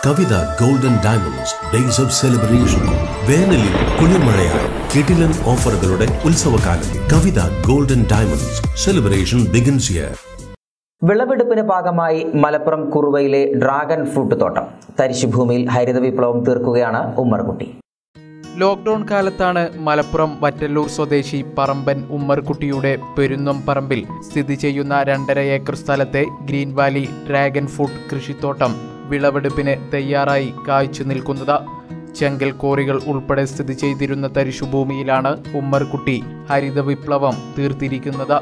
Kavitha golden diamonds days of celebration വേനലിൽ കുളിർമഴയായി കിടിലൻ ഓഫറുകളുടെ ഉത്സവകാലം Kavitha golden diamonds celebration begins here വിളവെടുപ്പിന് ഭാഗമായി മലപ്പുറം കുറുവയിലെ ഡ്രാഗൺ ഫ്രൂട്ട് തോട്ടം തരിശുഭൂമിയിൽ ഹരിത വിപ്ലവം തീർക്കുകയാണ് ഉമ്മർകുട്ടി ലോക്ക്ഡൌൺ കാലത്താണ് മലപ്പുറം വറ്റല്ലൂർ സ്വദേശി പറമ്പൻ ഉമ്മർകുട്ടിയുടെ പെരുന്നം പറമ്പിൽ സ്ഥിതി ചെയ്യുന്ന രണ്ടര ഏക്കർ സ്ഥലത്തെ ഗ്രീൻ വാലി ഡ്രാഗൺ ഫ്രൂട്ട് കൃഷിത്തോട്ടം വിളവെടുപ്പിന് തയ്യാറായി കായ്ച്ചു നിൽക്കുന്നത് ചെങ്കൽ കോറികൾ ഉൾപ്പെടെ സ്ഥിതി ചെയ്തിരുന്ന തരിശുഭൂമിയിലാണ് ഉമ്മർകുട്ടി ഹരിത വിപ്ലവം തീർത്തിരിക്കുന്നത്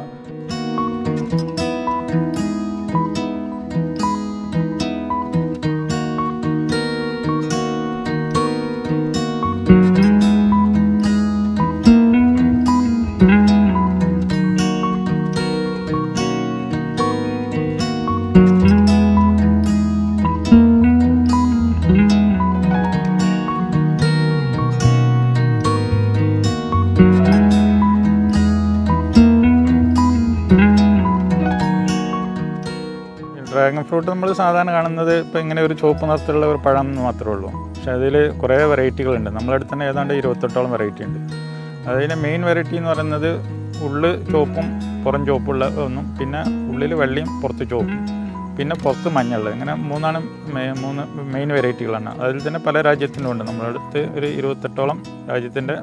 ഡ്രാഗൺ ഫ്രൂട്ട് നമ്മൾ സാധാരണ കാണുന്നത് ഇപ്പോൾ ഇങ്ങനെ ഒരു ചുവപ്പ് നിറത്തിലുള്ള ഒരു പഴം എന്ന് മാത്രമേ ഉള്ളൂ പക്ഷേ അതിൽ കുറേ വെറൈറ്റികളുണ്ട് നമ്മളെ അടുത്ത് തന്നെ ഏതാണ്ട് ഇരുപത്തെട്ടോളം വെറൈറ്റി ഉണ്ട് അതിൻ്റെ മെയിൻ വെറൈറ്റി എന്ന് പറയുന്നത് ഉള്ള് ചുവപ്പും പുറം ചുവപ്പുള്ള ഒന്നും പിന്നെ ഉള്ളിൽ വെള്ളയും പുറത്ത് ചുവപ്പും പിന്നെ പുറത്ത് മഞ്ഞുള്ളത് ഇങ്ങനെ മൂന്നാണ് മെ- മൂന്ന് മെയിൻ വെറൈറ്റികളാണ് അതിൽ തന്നെ പല രാജ്യത്തിനും ഉണ്ട് നമ്മുടെ അടുത്ത് ഒരു ഇരുപത്തെട്ടോളം രാജ്യത്തിൻ്റെ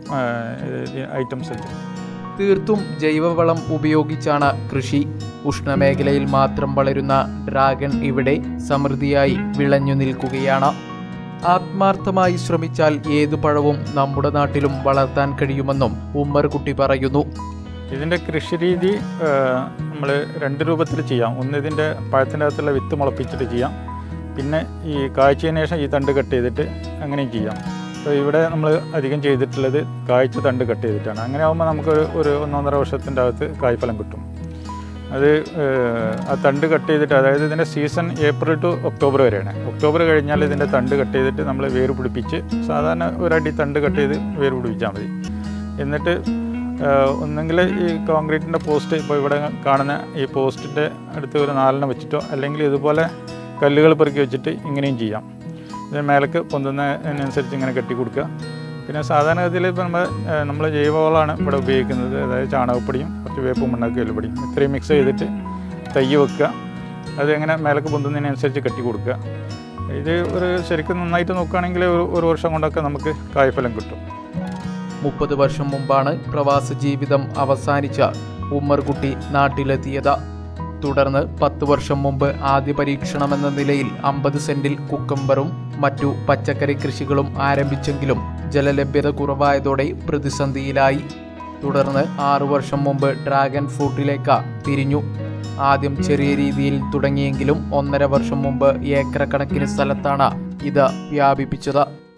ഐറ്റംസ് ഉണ്ട് തീർത്തും ജൈവവളം ഉപയോഗിച്ചാണ് കൃഷി ഉഷ്ണമേഖലയിൽ മാത്രം വളരുന്ന ഡ്രാഗൺ ഇവിടെ സമൃദ്ധിയായി വിളഞ്ഞു നിൽക്കുകയാണ് ആത്മാർത്ഥമായി ശ്രമിച്ചാൽ ഏതു പഴവും നമ്മുടെ നാട്ടിലും വളർത്താൻ കഴിയുമെന്നും ഉമ്മർകുട്ടി പറയുന്നു ഇതിൻ്റെ കൃഷി രീതി നമ്മൾ രണ്ട് രൂപത്തിൽ ചെയ്യാം ഒന്ന് ഇതിൻ്റെ പഴത്തിൻ്റെ അകത്തുള്ള വിത്ത് മുളപ്പിച്ചിട്ട് ചെയ്യാം പിന്നെ ഈ കാഴ്ചയ്ക്ക് ശേഷം ഈ തണ്ട് കട്ട് ചെയ്തിട്ട് അങ്ങനെയും ചെയ്യാം അപ്പോൾ ഇവിടെ നമ്മൾ അധികം ചെയ്തിട്ടുള്ളത് കായ്ച്ച തണ്ട് കട്ട് ചെയ്തിട്ടാണ് അങ്ങനെ ആകുമ്പോൾ നമുക്ക് ഒരു- ഒരു ഒന്നൊന്നര വർഷത്തിൻ്റെ അകത്ത് കായ്ഫലം കിട്ടും അത് ഏഹ്, ആ തണ്ട് കട്ട് ചെയ്തിട്ട് അതായത് ഇതിൻ്റെ സീസൺ ഏപ്രിൽ ടു ഒക്ടോബർ വരെയാണ് ഒക്ടോബർ കഴിഞ്ഞാൽ ഇതിൻ്റെ തണ്ട് കട്ട് ചെയ്തിട്ട് നമ്മൾ വേര് പിടിപ്പിച്ച് സാധാരണ ഒരടി തണ്ട് കട്ട് ചെയ്ത് വേര് പിടിപ്പിച്ചാൽ മതി എന്നിട്ട് ഒന്നെങ്കിൽ ഈ കോൺക്രീറ്റിൻ്റെ പോസ്റ്റ് ഇപ്പോൾ ഇവിടെ കാണുന്ന ഈ പോസ്റ്റിൻ്റെ അടുത്ത് ഒരു നാലെണ്ണം വെച്ചിട്ടോ അല്ലെങ്കിൽ ഇതുപോലെ കല്ലുകൾ പെറുക്കി വെച്ചിട്ട് ഇങ്ങനെയും ചെയ്യാം ഇതിന് മേലേക്ക് പൊന്തുന്നതിനനുസരിച്ച് ഇങ്ങനെ കെട്ടി കൊടുക്കുക പിന്നെ സാധാരണഗതിയിൽ ഇപ്പോൾ നമ്മൾ നമ്മൾ ജൈവവളമാണ് ഇവിടെ ഉപയോഗിക്കുന്നത് അതായത് ചാണകപ്പൊടിയും കുറച്ച് വേപ്പും മണ്ണൊക്കെ എല്ലുപൊടിയും ഇത്രയും മിക്സ് ചെയ്തിട്ട് തൈ വെക്കുക അത് ഇങ്ങനെ മേലേക്ക് പൊന്തുന്നതിനനുസരിച്ച് കെട്ടി കൊടുക്കുക ഇത് ഒരു ശരിക്കും നന്നായിട്ട് നോക്കുകയാണെങ്കിൽ ഒരു ഒരു വർഷം കൊണ്ടൊക്കെ നമുക്ക് കായ്ഫലം കിട്ടും മുപ്പത് വർഷം മുമ്പാണ് പ്രവാസ ജീവിതം അവസാനിച്ച ഉമ്മർകുട്ടി നാട്ടിലെത്തിയത് തുടർന്ന് പത്ത് വർഷം മുമ്പ് ആദ്യ പരീക്ഷണമെന്ന നിലയിൽ അമ്പത് സെന്റിൽ കുക്കമ്പറും മറ്റു പച്ചക്കറി കൃഷികളും ആരംഭിച്ചെങ്കിലും ജലലഭ്യത കുറവായതോടെ പ്രതിസന്ധിയിലായി തുടർന്ന് ആറു വർഷം മുമ്പ് ഡ്രാഗൺ ഫ്രൂട്ടിലേക്ക് തിരിഞ്ഞു ആദ്യം ചെറിയ രീതിയിൽ തുടങ്ങിയെങ്കിലും ഒന്നര വർഷം മുമ്പ് ഏക്കർ കണക്കിന് സ്ഥലത്താണ് ഇത് വ്യാപിപ്പിച്ചത്